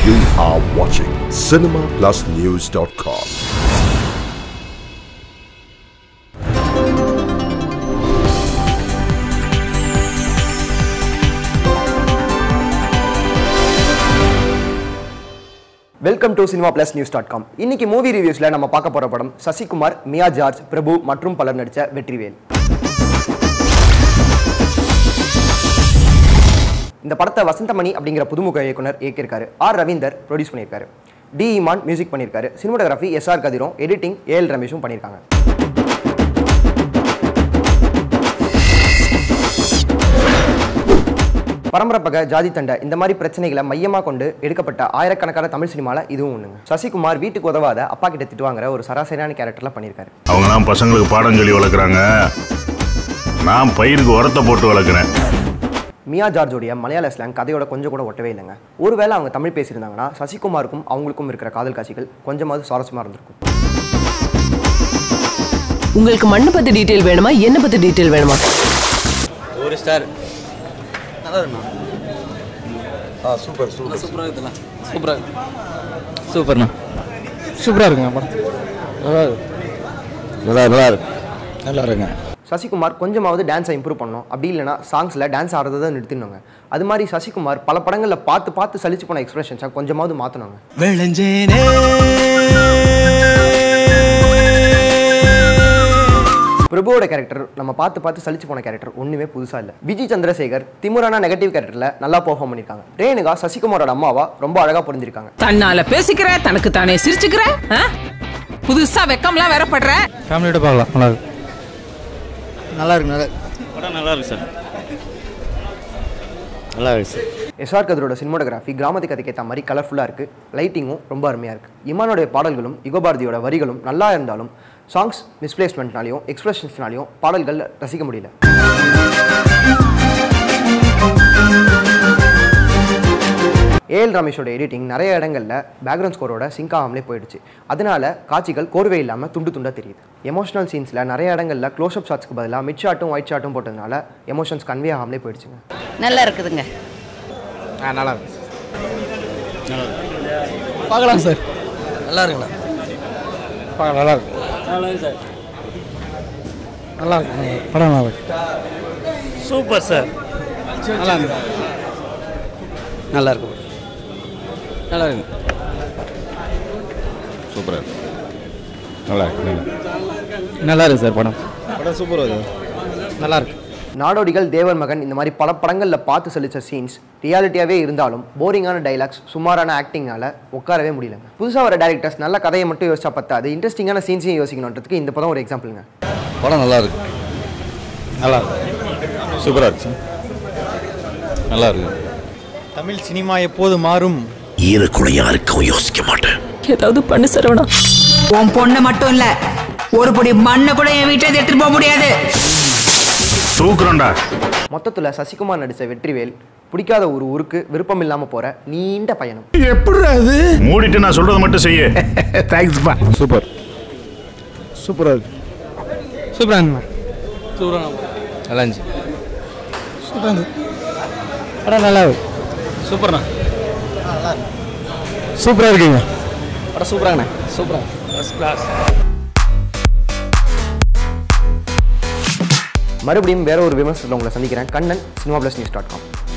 You are watching cinemaplusnews.com. Welcome to cinema plus news dot com இன்னைக்கு movie ரிவ்யூஸ்ல நம்ம பார்க்க போற படம் சசிகுமார் மியா ஜார்ஜ் பிரபு மற்றும் பலர் நடிச்ச வெற்றிவேல் இந்த படத்தை வசந்தமணி அப்படிங்கிற புதுமுக இயக்குனர் இயக்கியிருக்காரு ஆர் ரவீந்தர் ப்ரொடியூஸ் பண்ணியிருக்காரு டி இமான் மியூசிக் பண்ணியிருக்காரு சினிமாட்டோகிராஃபி எஸ் ஆர் கதிரும் எடிட்டிங் ஏஎல் ரமேஷும் பண்ணியிருக்காங்க பரம்பரப்பக ஜாதி தண்டை இந்த மாதிரி பிரச்சனைகளை மையமாக கொண்டு எடுக்கப்பட்ட ஆயிரக்கணக்கான தமிழ் சினிமாவில் இதுவும் ஒன்றுங்க சசிகுமார் வீட்டுக்கு உதவாத அப்பா கிட்ட திட்டு வாங்குற ஒரு சராசரியான கேரக்டர்ல பண்ணியிருக்காரு அவங்கலாம் பசங்களுக்கு பாடம் சொல்லி வளர்க்குறாங்க நான் பயிருக்கு உரத்தை போட்டு வளர்க்குறேன் மியா ஜார்ஜோடைய மலையாள ஸ்லாங் கதையோட கொஞ்சம் கூட ஒட்டவே இல்லைங்க ஒருவேளை அவங்க தமிழ் பேசியிருந்தாங்கன்னா சசிகுமாருக்கும் அவங்களுக்கும் இருக்கிற காதல் காட்சிகள் கொஞ்சமாவது சுவாரஸ்யமாக இருந்திருக்கும் உங்களுக்கு மண்ணை பத்தி டீட்டெயில் வேணுமா என்ன பத்தி டீட்டெயில் வேணுமா ஒரு ஸ்டார் நல்லா இருக்குண்ணா ஆ சூப்பர் சூப்பர் சூப்பராக இருக்குதுண்ணா சூப்பராக இருக்கு சூப்பர்ண்ணா சூப்பராக இருக்குங்க படம் நல்லா இருக்கு நல்லா நல்லா இருக்கு நல்லா இருங்க சசிகுமார் கொஞ்சமாவது டான்ஸை இம்ப்ரூவ் பண்ணணும் அப்படி இல்லைனா சாங்ஸில் டான்ஸ் ஆடுறதை நிறுத்தினாங்க அது மாதிரி சசிகுமார் பல படங்களில் பார்த்து பார்த்து சலிச்சு போன எக்ஸ்பிரஷன்ஸை கொஞ்சமாவது மாற்றணுங்க விளைஞ்சேனே பிரபுவோட கேரக்டர் நம்ம பார்த்து பார்த்து சலிச்சு போன கேரக்டர் ஒன்றுமே புதுசாக இல்லை விஜய் சந்திரசேகர் திமுரான நெகட்டிவ் கேரக்டரில் நல்லா பெர்ஃபார்ம் பண்ணியிருக்காங்க ரேணுகா சசிகுமாரோட அம்மாவா ரொம்ப அழகாக புரிஞ்சிருக்காங்க தன்னால பேசிக்கிற தனக்கு தானே சிரிச்சுக்கிற ஆ? புதுசா வெக்கம்லாம் வேற படுற ஃபேமிலியோட பார்க்கலாம் நல்லா இருக்கு நல்லா இருக்கு நல்லா படம் நல்லா இருக்கு சார் நல்லா இருக்கு சார் எஸ்ஆர் கதரோட சினிமோட்டோகிராஃபி கிராமத்து கதைக்கு ஏற்ற மாதிரி கலர்ஃபுல்லாக இருக்குது லைட்டிங்கும் ரொம்ப அருமையாக இருக்குது இமானோடைய பாடல்களும் யுகபாரதியோட வரிகளும் நல்லா இருந்தாலும் சாங்ஸ் மிஸ்பிளேஸ்மெண்ட்னாலையும் எக்ஸ்பிரஷன்ஸ்னாலையும் பாடல்கள் ரசிக்க முடியல ஏஎல் ரமேஷோட எடிட்டிங் நிறைய இடங்களில் பேக்ரவுண்ட் ஸ்கோரோட சிங்க் ஆகாமலே போயிடுச்சு அதனால காட்சிகள் கோர்வை இல்லாமல் துண்டு துண்டாக தெரியுது எமோஷனல் சீன்ஸில் நிறைய இடங்களில் க்ளோஸ்அப் ஷாட்ஸ்க்கு பதிலாக மிட் ஷாட்டும் ஒயிட் ஷாட்டும் போட்டதுனால எமோஷன்ஸ் கன்வே ஆகாமலே போயிடுச்சுங்க நல்லா இருக்குதுங்க ஆ நல்லா இருக்கு பார்க்கலாம் சார் நல்லா இருக்குண்ணா பார்க்கலாம் நல்லா இருக்கு நல்லா இருக்கு சார் நல்லா இருக்கு படம் நல்லா இருக்கு சூப்பர் சார் நல்லா இருக்கு நல்லா இருக்கு நல்லா இருக்கு சூப்பராக இருக்கு நல்லா இருக்கு நல்லா நல்லா இருக்கு சார் படம் படம் சூப்பராக இருக்கு நல்லா இருக்கு நாடோடிகள் தேவர் மகன் இந்த மாதிரி பல படங்களில் பார்த்து சலிச்ச சீன்ஸ் ரியாலிட்டியாகவே இருந்தாலும் போரிங்கான டைலாக்ஸ் சுமாரான ஆக்டிங்னால உட்காரவே முடியலங்க புதுசாக வர டேரக்டர்ஸ் நல்ல கதையை மட்டும் யோசிச்சா பத்தாது இன்ட்ரெஸ்டிங்கான சீன்ஸையும் யோசிக்கணுன்றதுக்கு இந்த படம் ஒரு எக்ஸாம்பிளுங்க படம் நல்லா இருக்கு நல்லா இருக்கு சூப்பராக இருக்கு நல்லா இருக்கு தமிழ் சினிமா எப்போது மாறும் ஏதாவது பண்ணு சரவணா உன் பொண்ணு மட்டும் இல்ல ஒரு பொடி மண்ணை கூட என் வீட்டுல இருந்து எடுத்துட்டு போக முடியாது தூக்குறோண்டா மொத்தத்தில் சசிகுமார் நடித்த வெற்றிவேல் பிடிக்காத ஒரு ஊருக்கு விருப்பம் இல்லாமல் போகிற நீண்ட பயணம் மூடிட்டு நான் சொல்றது மட்டும் செய்ய தேங்க்ஸ்ப்பா சூப்பர் சூப்பராக இருக்கு சூப்பராக இருந்துண்ணா சூப்பராக நல்லா இருந்துச்சு சூப்பராக இருந்து படம் நல்லா இருக்கு சூப்பர்ண்ணா சூப்பராக இருக்குங்க படம் சூப்பராங்கண்ணா சூப்பராக ஃபஸ்ட் கிளாஸ் மறுபடியும் வேற ஒரு விமர்சனத்தில் உங்களை சந்திக்கிறேன் Kannan cinema plus news dot com